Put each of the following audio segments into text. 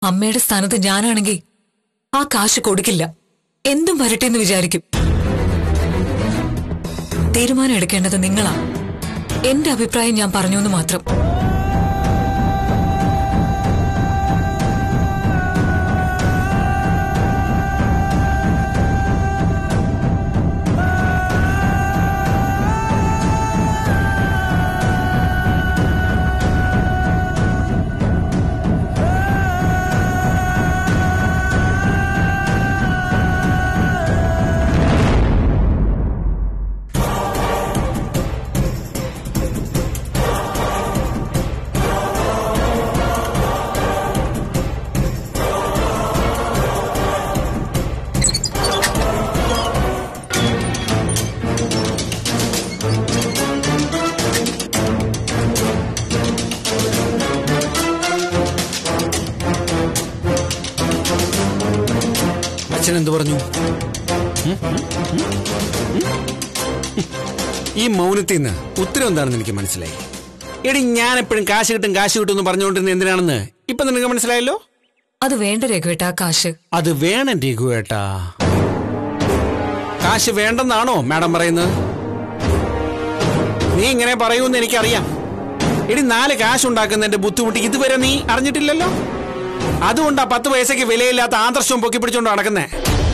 അമ്മയുടെ സ്ഥാനത്ത് ഞാനാണെങ്കിൽ ആ കാശ് കൊടുക്കില്ല എന്തും വരട്ടെ എന്ന് വിചാരിക്കും തീരുമാനം എടുക്കേണ്ടത് നിങ്ങളാ എന്റെ അഭിപ്രായം ഞാൻ പറഞ്ഞു എന്ന് മാത്രം അച്ഛൻ എന്തു പറഞ്ഞു ഉം? ഉം? ഉം? ഉം? ഈ മൗനത്തിൽ നിന്ന് ഉത്തരം എന്താണെന്ന് എനിക്ക് മനസ്സിലായി എടി ഞാൻ എപ്പോഴും കാശ് കിട്ടും കാശ് കിട്ടും എന്ന് പറഞ്ഞുകൊണ്ടിരുന്ന എന്തിനാണെന്ന് ഇപ്പൊ നിനക്ക് മനസ്സിലായല്ലോ അത് വേണ്ട രഘുവേട്ട ആ കാശ് അത് വേണം രഘുവേട്ടാ കാശ് വേണ്ടെന്നാണോ മാഡം പറയുന്നത് നീ ഇങ്ങനെ പറയൂന്ന് എനിക്കറിയാം എടി നാല് കാശ് ഉണ്ടാക്കുന്നതിന്റെ ബുദ്ധിമുട്ട് ഇതുവരെ നീ അറിഞ്ഞിട്ടില്ലല്ലോ അതുകൊണ്ടാ പത്ത് പൈസയ്ക്ക് വിലയില്ലാത്ത ആദർശവും പൊക്കി പിടിച്ചോണ്ട് നടക്കുന്നേ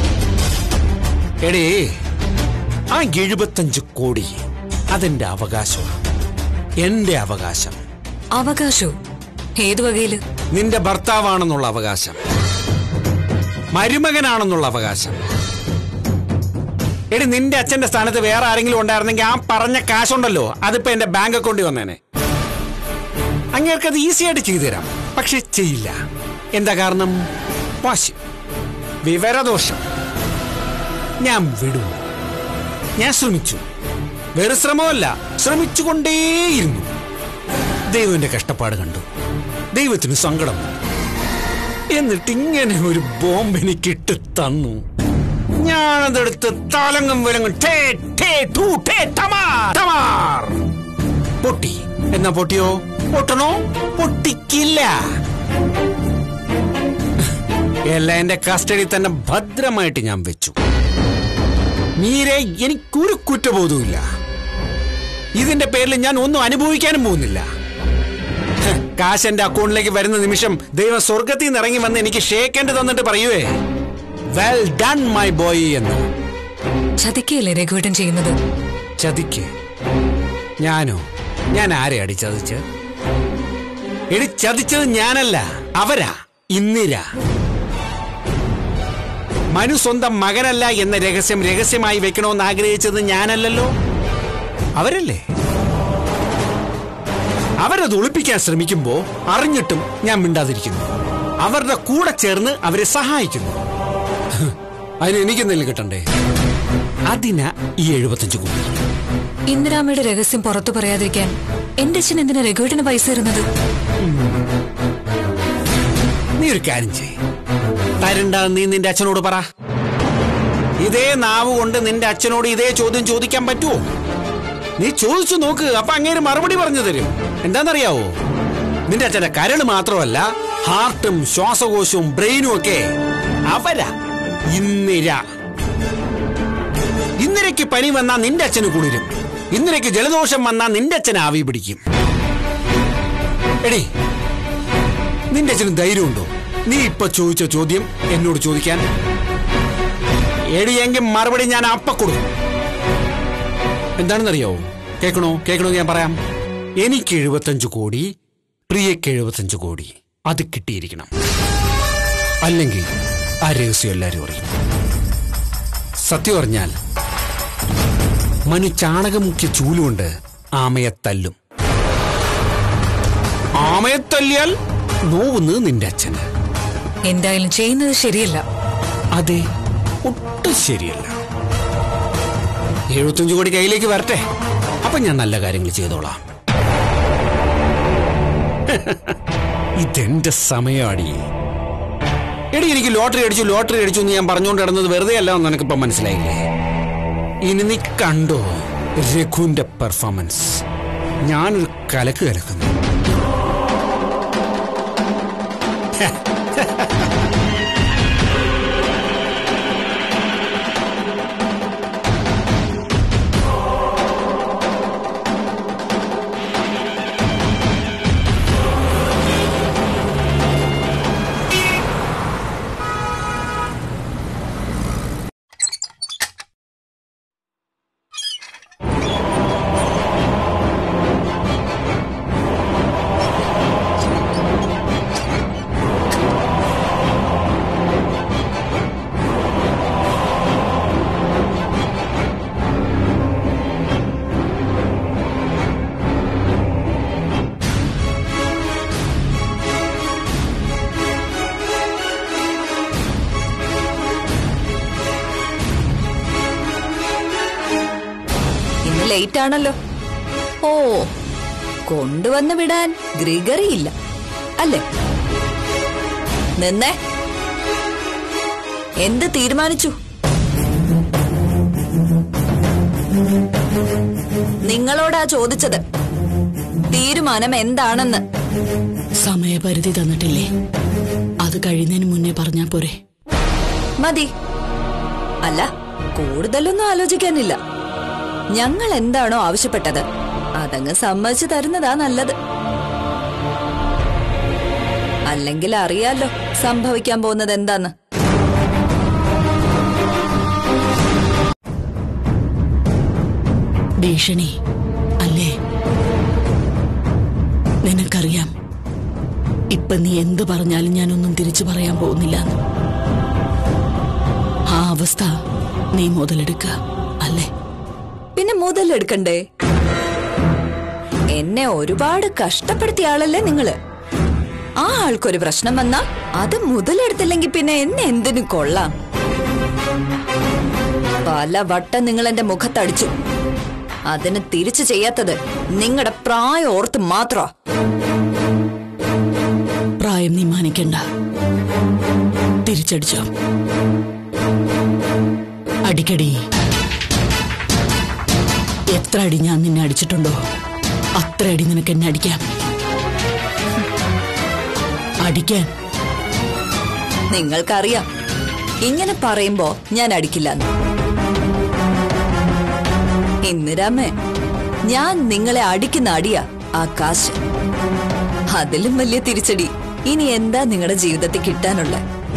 എടി ആ എഴുപത്തഞ്ച് കോടി അതെന്റെ അവകാശമാണ് എന്റെ അവകാശം അവകാശോ ഏതു വകയില് നിന്റെ ഭർത്താവാണെന്നുള്ള അവകാശം മരുമകനാണെന്നുള്ള അവകാശം എടി നിന്റെ അച്ഛന്റെ സ്ഥാനത്ത് വേറെ ആരെങ്കിലും ഉണ്ടായിരുന്നെങ്കിൽ ആ പറഞ്ഞ കാശുണ്ടല്ലോ അതിപ്പോ എന്റെ ബാങ്ക് അക്കൗണ്ടിൽ വന്നേനെ അങ്ങേർക്ക് അത് ഈസി ആയിട്ട് ചെയ്തു തരാം പക്ഷെ ചെയ്യില്ല എന്താ കാരണം വാശി വിവരദോഷം ഞാൻ വിടൂ ഞാൻ ശ്രമിച്ചു വെറു ശ്രമമല്ല ശ്രമിച്ചുകൊണ്ടേയിരുന്നു ദൈവന്റെ കഷ്ടപ്പാട് കണ്ടു ദൈവത്തിന് സങ്കടം വന്നു. എന്നിട്ട് ഇങ്ങനെ ഒരു ബോംബ് എനിക്ക് ഇട്ട് തന്നു ഞാനതെടുത്ത് തലങ്ങും വിലങ്ങും ടേ, ടേ, ടൂ, ടേ, ടമാർ, ടമാർ. പൊട്ടി എന്നാ പൊട്ടിയോ പൊട്ടണോ പൊട്ടിക്കില്ല എല്ലാം എന്റെ കസ്റ്റഡി തന്നെ ഭദ്രമായിട്ട് ഞാൻ വെച്ചു മീരെ എനിക്കൊരു കുറ്റബോധവുമില്ല ഇതിന്റെ പേരിൽ ഞാൻ ഒന്നും അനുഭവിക്കാനും പോകുന്നില്ല ഹ്, കാശ് എന്റെ അക്കൗണ്ടിലേക്ക് വരുന്ന നിമിഷം ദൈവം സ്വർഗത്തിൽ നിന്ന് ഇറങ്ങി വന്ന് എനിക്ക് ഷേക്കേണ്ടി തന്നിട്ട് പറയുവേ വെൽ ഡൺ മൈ ബോയ് എന്ന് ചതിക്കയല്ലേ രഘുവേട്ടൻ ചെയ്യുന്നത് ചതിക്ക് ഞാനോ ഞാൻ ആരെ അടി ചതിച്ച് എടി ചതിച്ചത് ഞാനല്ല അവരാ ഇന്ദിര മനു സ്വന്തം മകനല്ല എന്ന രഹസ്യം രഹസ്യമായി വെക്കണമെന്ന് ആഗ്രഹിച്ചത് ഞാനല്ലല്ലോ അവരല്ലേ അവരത് ഒളിപ്പിക്കാൻ ശ്രമിക്കുമ്പോ അറിഞ്ഞിട്ടും ഞാൻ മിണ്ടാതിരിക്കുന്നു അവരുടെ കൂടെ ചേർന്ന് അവരെ സഹായിക്കുന്നു അതിന് എനിക്കെന്തെങ്കിലും കിട്ടണ്ടേ അതിനാ ഈ എഴുപത്തഞ്ച് കോടി ഇന്ദിരാമയുടെ രഹസ്യം പുറത്തു പറയാതിരിക്കാൻ എന്റെ അച്ഛൻ എന്തിനാ രഘുവേട്ടന് പൈസ തരുന്നത് നീ ഒരു കാര്യം ചെയ് തരണ്ട നീ നിന്റെ അച്ഛനോട് പറ ഇതേ നാവ് കൊണ്ട് നിന്റെ അച്ഛനോട് ഇതേ ചോദ്യം ചോദിക്കാൻ പറ്റുമോ നീ ചോദിച്ചു നോക്ക് അപ്പൊ അങ്ങേര് മറുപടി പറഞ്ഞു തരും എന്താണെന്നറിയാവോ നിന്റെ അച്ഛന്റെ കരള് മാത്രമല്ല ഹാർട്ടും ശ്വാസകോശവും ബ്രെയിനും ഒക്കെ അവരാ ഇന്ദിര ഇന്ദിരയ്ക്ക് പനി വന്നാ നിന്റെ അച്ഛന് കുളിരും ഇന്ദിരയ്ക്ക് ജലദോഷം വന്നാ നിന്റെ അച്ഛൻ ആവി പിടിക്കും എടി നിന്റെ അച്ഛന് ധൈര്യമുണ്ടോ നീ ഇപ്പൊ ചോദിച്ച ചോദ്യം എന്നോട് ചോദിക്കാൻ എടിയെങ്കിൽ മറുപടി ഞാൻ അപ്പ കൊടുക്കും എന്താണെന്നറിയാവോ കേൾക്കണോ കേൾക്കണോ ഞാൻ പറയാം എനിക്ക് എഴുപത്തഞ്ച് കോടി പ്രിയക്ക് എഴുപത്തഞ്ച് കോടി അത് കിട്ടിയിരിക്കണം അല്ലെങ്കിൽ ആ രഹസ്യം എല്ലാവരും അറിയും സത്യം പറഞ്ഞാൽ മനു ചാണകം മുക്കിയ ചൂലുകൊണ്ട് ആമയെ തല്ലും ആമയെ തല്ലിയാൽ നോവുന്നത് നിന്റെ അച്ഛന് എന്തായാലും ചെയ്യുന്നത് ശരിയല്ല അതെ ഒട്ടും ശരിയല്ല എഴുപത്തഞ്ചു കോടി കയ്യിലേക്ക് വരട്ടെ അപ്പൊ ഞാൻ നല്ല കാര്യങ്ങൾ ചെയ്തോളാം ഇതെന്റെ സമയമാടി എടി എനിക്ക് ലോട്ടറി അടിച്ചു ലോട്ടറി അടിച്ചു എന്ന് ഞാൻ പറഞ്ഞുകൊണ്ട് കിടന്നത് വെറുതെ അല്ല എന്ന് നിനക്കിപ്പം മനസ്സിലായില്ലേ ഇനി നീ കണ്ടോ രഘുവിന്റെ പെർഫോമൻസ് ഞാനൊരു കലക്ക് കലക്കുന്നു ഹെ, ഇന്ന് ലേറ്റ് ആണല്ലോ ഓ കൊണ്ടുവന്ന് വിടാൻ ഗ്രിഗറി ഇല്ല അല്ലേ നിന്നേ എന്ത് തീരുമാനിച്ചു നിങ്ങളോടാ ചോദിച്ചത് തീരുമാനം എന്താണെന്ന് സമയപരിധി തന്നിട്ടില്ലേ അത് കഴിയുന്നതിന് മുന്നേ പറഞ്ഞാ പോരെ മതി അല്ല കൂടുതലൊന്നും ആലോചിക്കാനില്ല ഞങ്ങൾ എന്താണോ ആവശ്യപ്പെട്ടത് അതങ്ങ് സമ്മതിച്ചു തരുന്നതാ നല്ലത് അല്ലെങ്കിൽ അറിയാലോ സംഭവിക്കാൻ പോകുന്നത് എന്താന്ന് ഭീഷണി അല്ലേ നിനക്കറിയാം ഇപ്പൊ നീ എന്ത് പറഞ്ഞാലും ഞാനൊന്നും തിരിച്ചു പറയാൻ പോകുന്നില്ല ആ അവസ്ഥ നീ മുതലെടുക്കുക അല്ലേ പിന്നെ മുതലെടുക്കണ്ടേ എന്നെ ഒരുപാട് കഷ്ടപ്പെടുത്തിയ ആളല്ലേ നിങ്ങള് ആ ആൾക്കൊരു പ്രശ്നം വന്നാ അത് മുതലെടുത്തില്ലെങ്കിൽ പിന്നെ എന്നെ എന്തിനു കൊള്ളാം പല വട്ടം നിങ്ങൾ എന്റെ മുഖത്തടിച്ചു അതിന് തിരിച്ചു ചെയ്യാത്തത് നിങ്ങളുടെ പ്രായം ഓർത്ത് മാത്രോ പ്രായം നീ മാനിക്കണ്ട തിരിച്ചടിച്ചോ അടിക്കടി എത്ര അടി ഞാൻ നിന്നെ അടിച്ചിട്ടുണ്ടോ അത്ര അടി നിനക്ക് എന്നെ അടിക്കാം അടിക്കാൻ നിങ്ങൾക്കറിയാം ഇങ്ങനെ പറയുമ്പോ ഞാൻ അടിക്കില്ലെന്ന് ഇന്ദിരാമേ ഞാൻ നിങ്ങളെ അടിക്കുന്ന അടിയാ ആ കാശ് അതിലും വലിയ തിരിച്ചടി ഇനി എന്താ നിങ്ങളുടെ ജീവിതത്തിൽ കിട്ടാനുള്ള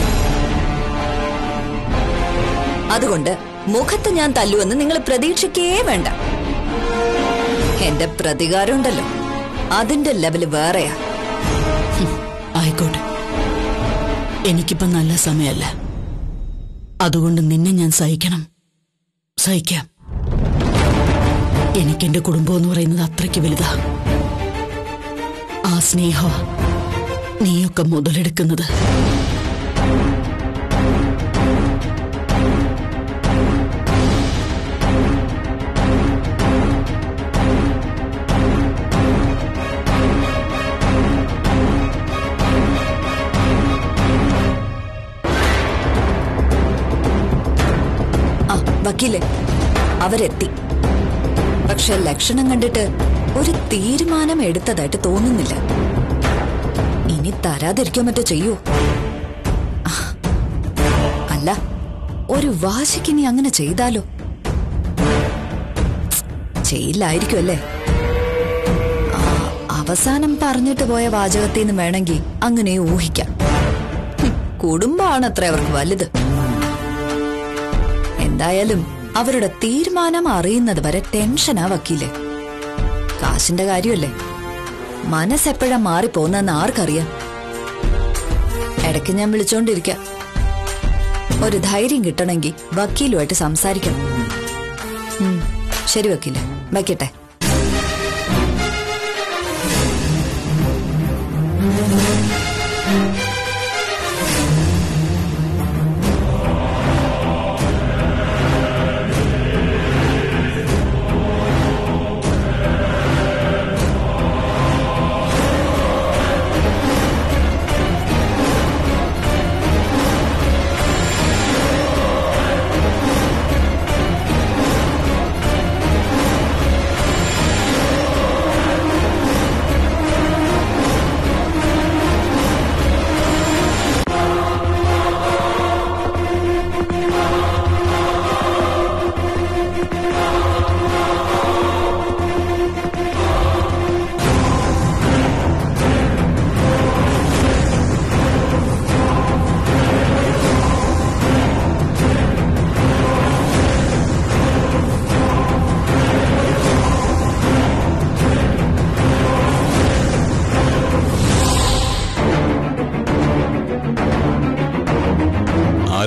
അതുകൊണ്ട് മുഖത്ത് ഞാൻ തല്ലുവെന്ന് നിങ്ങൾ പ്രതീക്ഷിക്കേ വേണ്ട എന്റെ പ്രതികാരം ഉണ്ടല്ലോ അതിന്റെ ലെവല് വേറെയാ ആയിക്കോട്ടെ എനിക്കിപ്പം നല്ല സമയമല്ല അതുകൊണ്ട് നിന്നെ ഞാൻ സഹിക്കണം സഹിക്കാം എനിക്കെന്റെ കുടുംബം എന്ന് പറയുന്നത് അത്രയ്ക്ക് വലുതാ ആ സ്നേഹ നീയൊക്കെ മുതലെടുക്കുന്നത് ആ വക്കീലെ അവരെത്തി പക്ഷെ ലക്ഷണം കണ്ടിട്ട് ഒരു തീരുമാനം എടുത്തതായിട്ട് തോന്നുന്നില്ല ഇനി തരാതിരിക്കാൻ മറ്റോ ചെയ്യൂ ആ, അല്ല ഒരു വാശിക്ക് ഇനി അങ്ങനെ ചെയ്താലോ ചെയ്യില്ലായിരിക്കും അല്ലേ ആ, അവസാനം പറഞ്ഞിട്ട് പോയ വാചകത്തിൽ നിന്ന് വേണമെങ്കിൽ അങ്ങനെ ഊഹിക്കാം ഹും, കുടുംബമാണത്ര അവർക്ക് വലുത് എന്തായാലും അവരുടെ തീരുമാനം അറിയുന്നത് വരെ ടെൻഷനാ വക്കീല് കാശിന്റെ കാര്യമല്ലേ മനസ്സെപ്പോഴാ മാറിപ്പോന്നെന്ന് ആർക്കറിയാം ഇടയ്ക്ക് ഞാൻ വിളിച്ചോണ്ടിരിക്കാം ഒരു ധൈര്യം കിട്ടണമെങ്കിൽ വക്കീലുമായിട്ട് സംസാരിക്കണം ഉം, ശരി വക്കീല് വയ്ക്കട്ടെ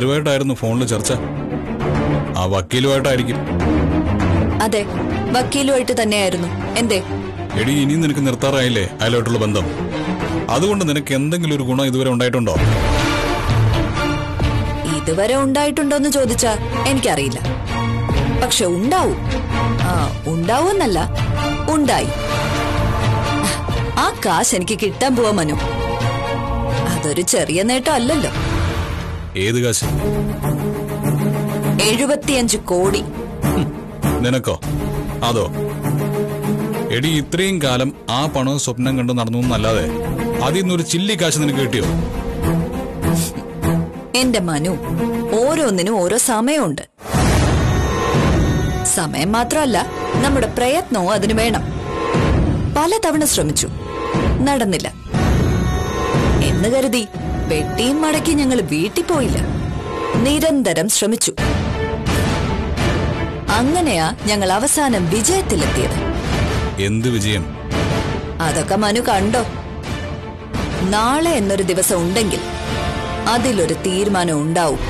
ആരുമായിട്ടായിരുന്നു ഫോണിൽ ചർച്ച ആ വക്കീലുമായിട്ടായിരിക്കും അതെ വക്കീലുമായിട്ട് തന്നെയായിരുന്നു എന്തേ എടി ഇനിയും നിനക്ക് നിർത്താറായില്ലേ അയലോട്ടുള്ള ബന്ധം അതുകൊണ്ട് നിനക്ക് എന്തെങ്കിലും ഒരു ഗുണം ഇതുവരെ ഉണ്ടായിട്ടുണ്ടോ ഇതുവരെ ഉണ്ടായിട്ടുണ്ടോന്ന് ചോദിച്ചാ എനിക്കറിയില്ല പക്ഷെ ഉണ്ടാവും ആ ഉണ്ടാവുമെന്നല്ല ഉണ്ടായി ആ കാശ് എനിക്ക് കിട്ടാൻ പോവാ മനു അതൊരു ചെറിയ നേട്ടം അല്ലല്ലോ ഏത് കാശ് എഴുപത്തിയഞ്ച് കോടി നിനക്കോ അതോ എടി ഇത്രയും കാലം ആ പണം സ്വപ്നം കണ്ട് നടന്നു എന്നല്ലാതെ അതിൽ നിന്നൊരു ചില്ലി കാശ് നിനക്ക് കിട്ടിയോ എന്റെ മനു ഓരോന്നിനും ഓരോ സമയമുണ്ട് സമയം മാത്രമല്ല നമ്മുടെ പ്രയത്നവും അതിന് വേണം പലതവണ ശ്രമിച്ചു നടന്നില്ല എന്ന് കരുതി പെട്ടിയും മടക്കി ഞങ്ങൾ വീട്ടിൽ പോയില്ല നിരന്തരം ശ്രമിച്ചു അങ്ങനെയാ ഞങ്ങൾ അവസാനം വിജയത്തിലെത്തിയത് എന്ത് വിജയം അതൊക്കെ മനു കണ്ടോ നാളെ എന്നൊരു ദിവസം ഉണ്ടെങ്കിൽ അതിലൊരു തീരുമാനം ഉണ്ടാവും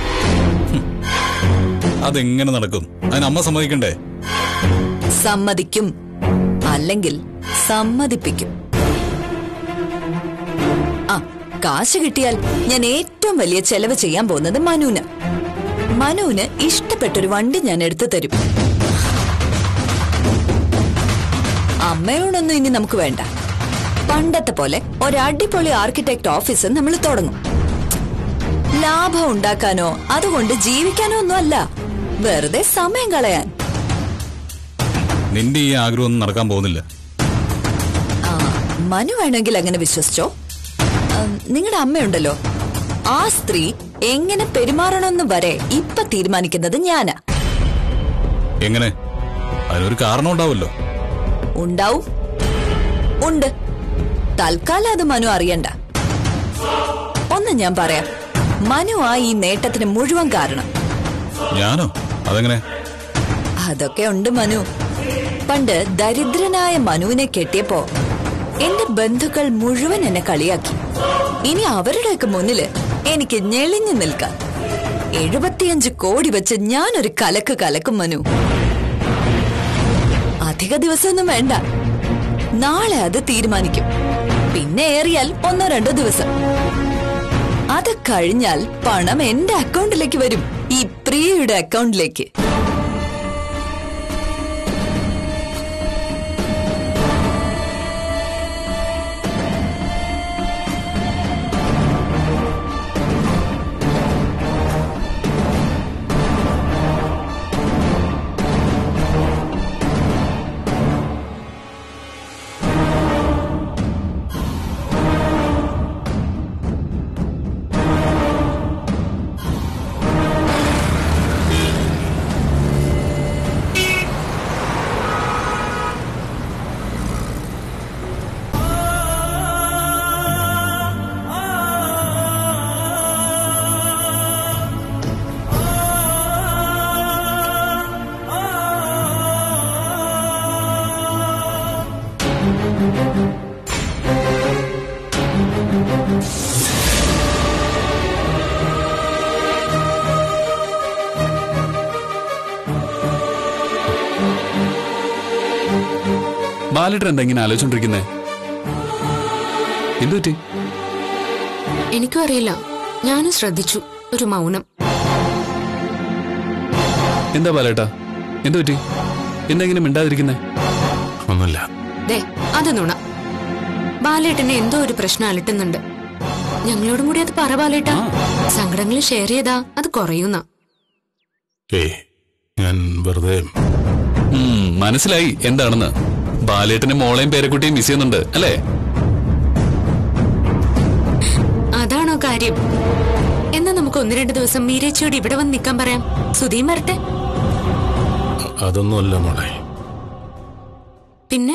അതെങ്ങനെ നടക്കും അതിന് അമ്മ സമ്മതിക്കണ്ടേ സമ്മതിക്കും അല്ലെങ്കിൽ സമ്മതിപ്പിക്കും ആ കാശ് കിട്ടിയാൽ ഞാൻ ഏറ്റവും വലിയ ചെലവ് ചെയ്യാൻ പോകുന്നത് മനുവിന് മനുവിന് ഇഷ്ടപ്പെട്ടൊരു വണ്ടി ഞാൻ എടുത്തു തരും അമ്മയോടൊന്നും ഇനി നമുക്ക് വേണ്ട പണ്ടത്തെ പോലെ ഒരടിപൊളി ആർക്കിടെക്ട് ഓഫീസ് നമ്മൾ തുടങ്ങും ലാഭം ഉണ്ടാക്കാനോ അതുകൊണ്ട് ജീവിക്കാനോ ഒന്നും അല്ല വെറുതെ സമയം കളയാൻ നിന്റെ ഈ ആഗ്രഹം ഒന്നും നടക്കാൻ പോകുന്നില്ല ആ മനു വേണമെങ്കിൽ അങ്ങനെ വിശ്വസിച്ചോ നിങ്ങളുടെ അമ്മയുണ്ടല്ലോ ആ സ്ത്രീ എങ്ങനെ പെരുമാറണമെന്ന് വരെ ഇപ്പൊ തീരുമാനിക്കുന്നത് ഞാനാ എങ്ങനെ അതിനൊരു കാരണം ഉണ്ടാവുമല്ലോ ഉണ്ടാവും ഉണ്ട് തൽക്കാലം അത് മനു അറിയണ്ട ഒന്ന് ഞാൻ പറയാം മനു ആ ഈ നേട്ടത്തിന് മുഴുവൻ കാരണം ഞാനോ അതെങ്ങനെ അതൊക്കെ ഉണ്ട് മനു പണ്ട് ദരിദ്രനായ മനുവിനെ കെട്ടിയപ്പോ എന്റെ ബന്ധുക്കൾ മുഴുവൻ എന്നെ കളിയാക്കി ഇനി അവരുടെയൊക്കെ മുന്നില് എനിക്ക് ഞെളിഞ്ഞു നിൽക്കാം എഴുപത്തിയഞ്ച് കോടി വെച്ച് ഞാനൊരു കലക്ക് കലക്കും മനു അധിക ദിവസമൊന്നും വേണ്ട നാളെ അത് തീരുമാനിക്കും പിന്നെ ഏറിയാൽ ഒന്നോ രണ്ടോ ദിവസം അത് കഴിഞ്ഞാൽ പണം എന്റെ അക്കൗണ്ടിലേക്ക് വരും ഈ പ്രിയയുടെ അക്കൗണ്ടിലേക്ക് ബാലേട്ടൻ എന്താ ഇങ്ങനെ ആലോചിച്ചോണ്ടിരിക്കുന്നേ എന്തു പറ്റി എനിക്കും അറിയില്ല ഞാനും ശ്രദ്ധിച്ചു ഒരു മൗനം എന്താ ബാലേട്ടാ എന്തു പറ്റി എന്താ ഇങ്ങനെ മിണ്ടാതിരിക്കുന്നേ ഒന്നുമില്ല ദേ അത് നുണ ബാലേട്ടനെ എന്തോ ഒരു പ്രശ്നം അലട്ടുന്നുണ്ട് ഞങ്ങളോടും കൂടി അത് പറ ബാലേട്ടാ സങ്കടങ്ങൾ ഷെയർ ചെയ്താ അത് കുറയുന്ന ഏയ് ഞാൻ വെറുതെ ഉം, മനസ്സിലായി എന്താണെന്ന് ബാലേട്ടനെ മോളെയും പേരക്കുട്ടിയും മിസ് ചെയ്യുന്നുണ്ട് അല്ലേ അതാണോ കാര്യം എന്നാ നമുക്ക് ഒന്ന് രണ്ട് ദിവസം മീരേച്ചിയോട് ഇവിടെ വന്ന് നിൽക്കാൻ പറയാം സുധീം വരട്ടെ അതൊന്നുമല്ല മോളെ പിന്നെ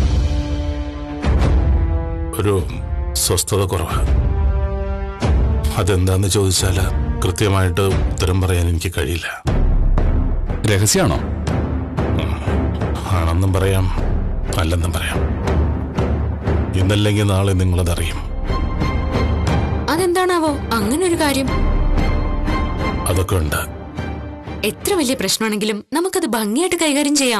ഒരു സ്വസ്ഥത കുറവ് അതെന്താന്ന് ചോദിച്ചാൽ കൃത്യമായിട്ട് ഉത്തരം പറയാൻ എനിക്ക് കഴിയില്ല രഹസ്യമാണോ ആണെന്നും പറയാം അല്ലെന്നും പറയാം ഇന്നല്ലെങ്കിൽ നാളെ നിങ്ങളതറിയും അതെന്താണാവോ അങ്ങനെ ഒരു കാര്യം അതൊക്കെ ഉണ്ട് എത്ര വലിയ പ്രശ്നമാണെങ്കിലും നമുക്കത് ഭംഗിയായിട്ട് കൈകാര്യം ചെയ്യാം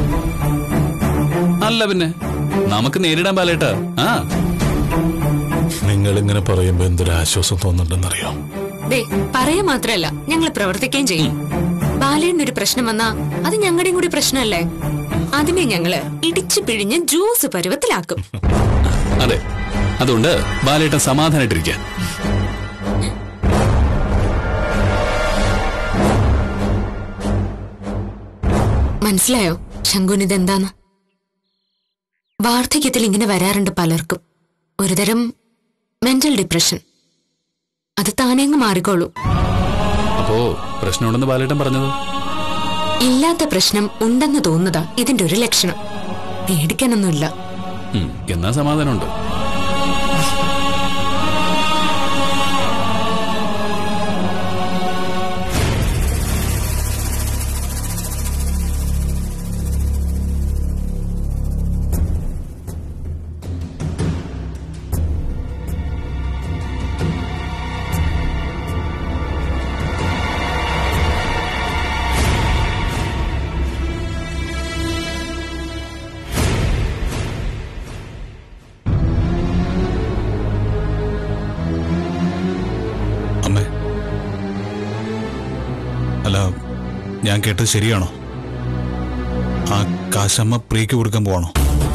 അല്ല പിന്നെ നമുക്ക് നേരിടാൻ ബാലേട്ടാ ആ നിങ്ങൾ ഇങ്ങനെ പറയുമ്പോ എന്തൊരു ആശ്വാസം തോന്നുന്നുണ്ടെന്നറിയാം ദേ പറയാ മാത്രല്ല ഞങ്ങൾ പ്രവർത്തിക്കുകയും ചെയ്യും ബാലേന്റെ ഒരു പ്രശ്നം വന്നാ അത് ഞങ്ങളുടെയും കൂടി പ്രശ്നമല്ലേ അതിനെ ഞങ്ങള് ഇടിച്ചു പിഴിഞ്ഞ് ജ്യൂസ് പരുവത്തിലാക്കും അതെ അതുകൊണ്ട് ബാലേട്ടൻ സമാധാനായിട്ടിരിക്കുക മനസ്സിലായോ ശങ്കുന് ഇതെന്താന്ന് വാർദ്ധക്യത്തിൽ ഇങ്ങനെ വരാറുണ്ട് പലർക്കും ഒരുതരം മെന്റൽ ഡിപ്രഷൻ അത് താനേ അങ്ങ് മാറിക്കോളൂ അപ്പോ പ്രശ്നമുണ്ടെന്ന് ബാലേട്ടൻ പറഞ്ഞത് ഇല്ലാത്ത പ്രശ്നം ഉണ്ടെന്ന് തോന്നുന്നതാ ഇതിന്റെ ഒരു ലക്ഷണം പേടിക്കാനൊന്നുമില്ല ഉം, എന്നാ സമാധാനമുണ്ട് അമ്മേ അല്ല ഞാൻ കേട്ടത് ശരിയാണോ ആ കാശമ്മ പ്രിയക്ക് കൊടുക്കാൻ പോവാണോ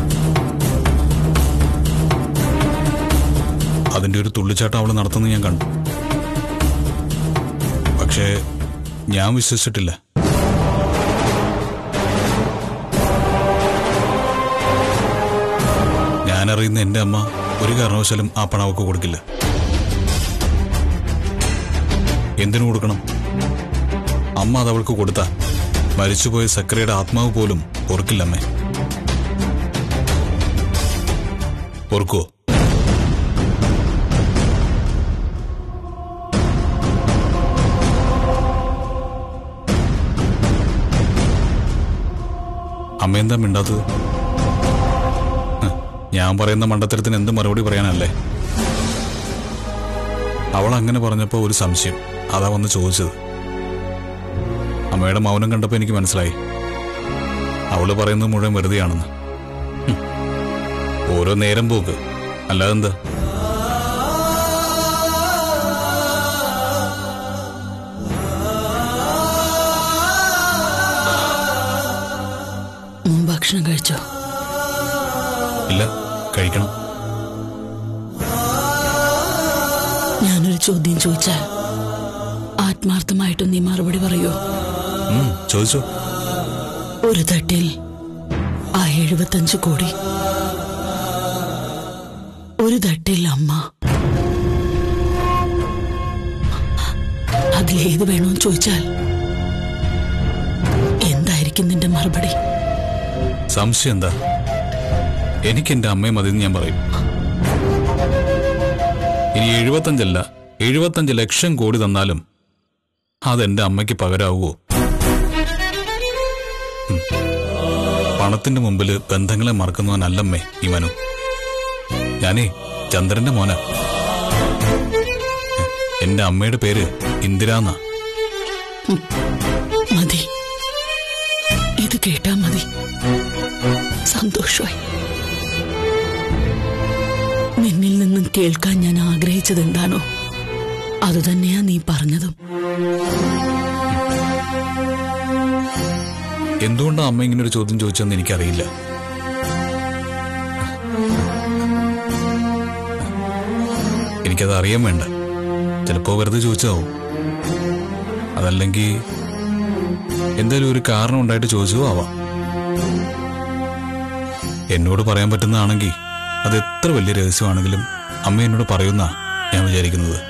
അതിന്റെ ഒരു തുള്ളിച്ചാട്ടം അവള് നടത്തുന്നത് ഞാൻ കണ്ടു പക്ഷേ ഞാൻ വിശ്വസിച്ചിട്ടില്ല ഞാനറിയുന്ന എന്റെ അമ്മ ഒരു കാരണവശാലും ആ പണം അവൾക്ക് കൊടുക്കില്ല എന്തിനു കൊടുക്കണം അമ്മ അത് അവൾക്ക് കൊടുത്ത മരിച്ചുപോയ സക്കരയുടെ ആത്മാവ് പോലും ഓർക്കില്ലമ്മേ ഓർക്കോ അമ്മ എന്താ മിണ്ടാത്തത് ഹ്, ഞാൻ പറയുന്ന മണ്ടത്തരത്തിന് എന്ത് മറുപടി പറയാനല്ലേ അവൾ അങ്ങനെ പറഞ്ഞപ്പോൾ ഒരു സംശയം അതാ വന്ന് ചോദിച്ചത് അമ്മയുടെ മൗനം കണ്ടപ്പോൾ എനിക്ക് മനസ്സിലായി അവള് പറയുന്നത് മുഴുവൻ വെറുതെയാണെന്ന് ഹും. ഓരോ നേരം പോക്ക് അല്ലാതെന്താ മോൻ ഭക്ഷണം കഴിച്ചോ ഇല്ല കഴിക്കണം ഞാനൊരു ചോദ്യം ചോദിച്ചാൽ ആത്മാർത്ഥമായിട്ടും നീ മറുപടി പറയോ ഉം, ചോദിച്ചോ ഒരു തട്ടിൽ ആ എഴുപത്തഞ്ച് കോടി ഒരു തട്ടിൽ അമ്മ അതിലേത് വേണമെന്ന് ചോദിച്ചാൽ എന്തായിരിക്കും നിന്റെ മറുപടി സംശയം എന്താ എനിക്ക് എന്റെ അമ്മയെ മതിയെന്ന് ഞാൻ പറയും ഇനി എഴുപത്തഞ്ചല്ല എഴുപത്തഞ്ച് ലക്ഷം കോടി തന്നാലും അതെന്റെ അമ്മയ്ക്ക് പകരാവുമോ ഉം. പണത്തിന്റെ മുമ്പിൽ ബന്ധങ്ങളെ മറക്കുന്നവനല്ലമ്മേ ഈ മനു ഞാനേ ചന്ദ്രന്റെ മോന എന്റെ അമ്മയുടെ പേര് ഇന്ദിരാന്നാ മതി ഇത് കേട്ടാ മതി സന്തോഷമായി നിന്നിൽ നിന്നും കേൾക്കാൻ ഞാൻ ആഗ്രഹിച്ചത് എന്താണോ അതുതന്നെയാ നീ പറഞ്ഞതും എന്തുകൊണ്ടാണ് അമ്മ ഇങ്ങനെ ഒരു ചോദ്യം ചോദിച്ചതെന്ന് എനിക്കറിയില്ല എനിക്കത് അറിയാൻ വേണ്ട ചിലപ്പോ വെറുതെ ചോദിച്ചതാവും അതല്ലെങ്കിൽ എന്തായാലും ഒരു കാരണം ഉണ്ടായിട്ട് ചോദിച്ചതോ ആവാം എന്നോട് പറയാൻ പറ്റുന്നതാണെങ്കിൽ അത് എത്ര വലിയ രഹസ്യമാണെങ്കിലും അമ്മ എന്നോട് പറയുന്ന ഞാൻ വിചാരിക്കുന്നത്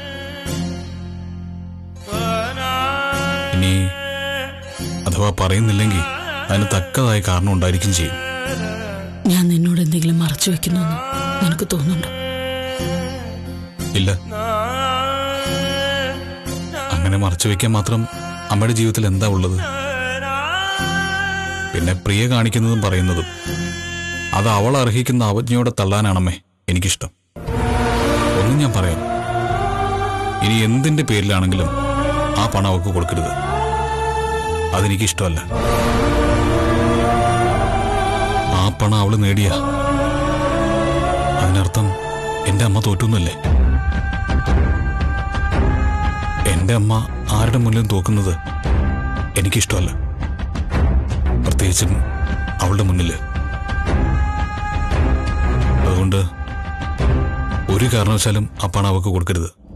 ഇനി അഥവാ പറയുന്നില്ലെങ്കിൽ അതിന് തക്കതായ കാരണം ഉണ്ടായിരിക്കും ചെയ്യും ഞാൻ നിന്നോട് എന്തെങ്കിലും മറച്ചു വെക്കുന്നെന്ന് നിനക്ക് തോന്നുന്നുണ്ടോ ഇല്ല അങ്ങനെ മറച്ചു വെക്കാൻ മാത്രം അമ്മയുടെ ജീവിതത്തിൽ എന്താ ഉള്ളത് പിന്നെ പ്രിയ കാണിക്കുന്നതും പറയുന്നതും അത് അവൾ അർഹിക്കുന്ന അവജ്ഞയോടെ തള്ളാനാണമ്മേ എനിക്കിഷ്ടം ഒന്നും ഞാൻ പറയാം ഇനി എന്തിന്റെ പേരിലാണെങ്കിലും ആ പണം അവൾക്ക് കൊടുക്കരുത് അതെനിക്ക് ഇഷ്ടമല്ല ആ പണം അവള് നേടിയ അതിനർത്ഥം എന്റെ അമ്മ തോറ്റുന്നല്ലേ എന്റെ അമ്മ ആരുടെ മുന്നിലും തോക്കുന്നത് എനിക്കിഷ്ടമല്ല പ്രത്യേകിച്ചും അവളുടെ മുന്നിൽ അതുകൊണ്ട് ഒരു കാരണവശാലും ആ പണം അവൾക്ക് കൊടുക്കരുത്